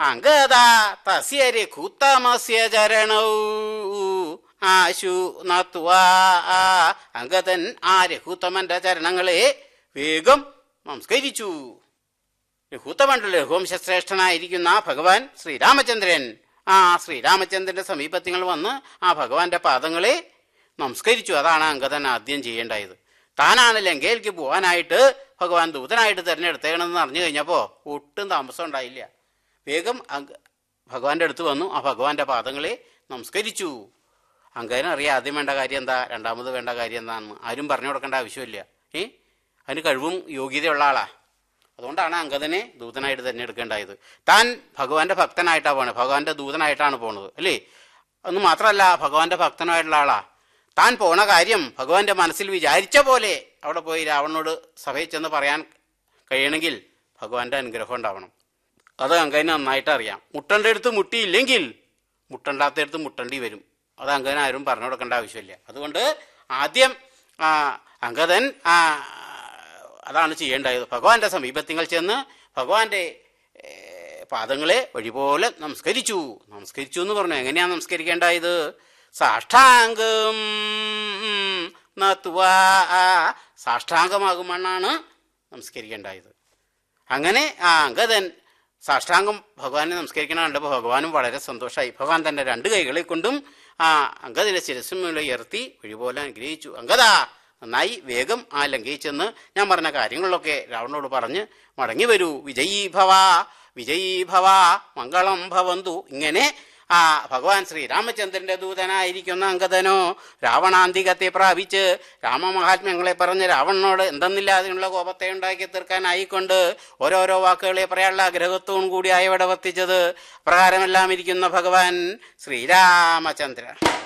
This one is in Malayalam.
അങ്കദ തസ്യ രഘുത്തമസ്യ ചരണൗ ആശു നത്വാ അങ്കദൻ ആ രഘുത്തമന്റെ ചരണങ്ങളെ വേഗം നമസ്കരിച്ചു രഘുത്തമണ്ഡല രഘുവംശശ്രേഷ്ഠനായിരിക്കുന്ന ഭഗവാൻ ശ്രീരാമചന്ദ്രൻ ആ ശ്രീരാമചന്ദ്രന്റെ സമീപത്തിങ്ങൾ വന്ന് ആ ഭഗവാന്റെ പാദങ്ങളെ നമസ്കരിച്ചു അതാണ് അങ്കദൻ ആദ്യം ചെയ്യേണ്ടായത് താനാണ് ലങ്കയിലേക്ക് പോകാനായിട്ട് ഭഗവാൻ ദൂതനായിട്ട് തിരഞ്ഞെടുത്തേക്കണമെന്ന് അറിഞ്ഞു കഴിഞ്ഞപ്പോൾ ഒട്ടും താമസം ഉണ്ടായില്ല വേഗം അങ്ക ഭഗവാന്റെ അടുത്ത് വന്നു ആ ഭഗവാന്റെ പാദങ്ങളെ നമസ്കരിച്ചു അങ്കദന് അറിയാം ആദ്യം വേണ്ട കാര്യം എന്താ രണ്ടാമത് വേണ്ട കാര്യം എന്താണെന്ന് ആരും പറഞ്ഞു കൊടുക്കേണ്ട ആവശ്യമില്ല ഏ അതിന് കഴിവും യോഗ്യതയുള്ള ആളാ അതുകൊണ്ടാണ് അങ്കദനെ ദൂതനായിട്ട് തിരഞ്ഞെടുക്കേണ്ടായത് താൻ ഭഗവാന്റെ ഭക്തനായിട്ടാണ് പോണത് ഭഗവാന്റെ ദൂതനായിട്ടാണ് പോണത് അല്ലേ അന്ന് മാത്രമല്ല ഭഗവാന്റെ ഭക്തനായിട്ടുള്ള ആളാ താൻ പോണ കാര്യം ഭഗവാന്റെ മനസ്സിൽ വിചാരിച്ച പോലെ അവിടെ പോയി രാവണനോട് സഭയിൽ ചെന്ന് പറയാൻ കഴിയണമെങ്കിൽ ഭഗവാന്റെ അനുഗ്രഹം ഉണ്ടാവണം അത് അങ്കന് നന്നായിട്ട് അറിയാം മുട്ടൻ്റെ അടുത്ത് മുട്ടിയില്ലെങ്കിൽ മുട്ടണ്ടാത്തടുത്ത് മുട്ടണ്ടി വരും അത് അങ്കന് ആരും പറഞ്ഞു കൊടുക്കേണ്ട ആവശ്യമില്ല അതുകൊണ്ട് ആദ്യം ആ, അങ്കദൻ ആ, അതാണ് ചെയ്യേണ്ടത് ഭഗവാന്റെ സമീപത്തിങ്ങൾ ചെന്ന് ഭഗവാന്റെ ഏ, പാദങ്ങളെ വഴിപോലെ നമസ്കരിച്ചു നമസ്കരിച്ചു എന്ന് പറഞ്ഞു എങ്ങനെയാണ് നമസ്കരിക്കേണ്ടായത് സാഷ്ടാംഗം നത്വാ സാഷ്ടാംഗമാകുമെന്നാണ് നമസ്കരിക്കേണ്ടായത് അങ്ങനെ ആ അങ്കദൻ സാഷ്ടാംഗം ഭഗവാനെ നമസ്കരിക്കണ കണ്ടപ്പോൾ ഭഗവാനും വളരെ സന്തോഷമായി ഭഗവാൻ തന്റെ രണ്ട് കൈകളെ കൊണ്ടും ആ അങ്കദിന്റെ ശിരസ്സുമേലെ ഉയർത്തി വഴിപോലെ അനുഗ്രഹിച്ചു അങ്കദ നന്നായി വേഗം ആ ലങ്കയിൽ ചെന്ന് ഞാൻ പറഞ്ഞ കാര്യങ്ങളിലൊക്കെ രാവണനോട് പറഞ്ഞ് മടങ്ങി വരൂ വിജയീ ഭവ വിജയീ ഭവ മംഗളം ഭവന്തു ഇങ്ങനെ ആ ഭഗവാൻ ശ്രീരാമചന്ദ്രന്റെ ദൂതനായിരിക്കുന്ന അങ്കദനോ രാവണാന്തികത്തെ പ്രാപിച്ച് രാമമഹാത്മ്യങ്ങളെ പറഞ്ഞ് രാവണനോട് എന്തെന്നില്ലാതെയുള്ള കോപത്തെ ഉണ്ടാക്കി തീർക്കാനായിക്കൊണ്ട് ഓരോരോ വാക്കുകളെ പറയാനുള്ള ആഗ്രഹത്തോടും കൂടി ആയവിടെ വർത്തിച്ചത് പ്രകാരമെല്ലാം ഇരിക്കുന്ന ഭഗവാൻ ശ്രീരാമചന്ദ്രൻ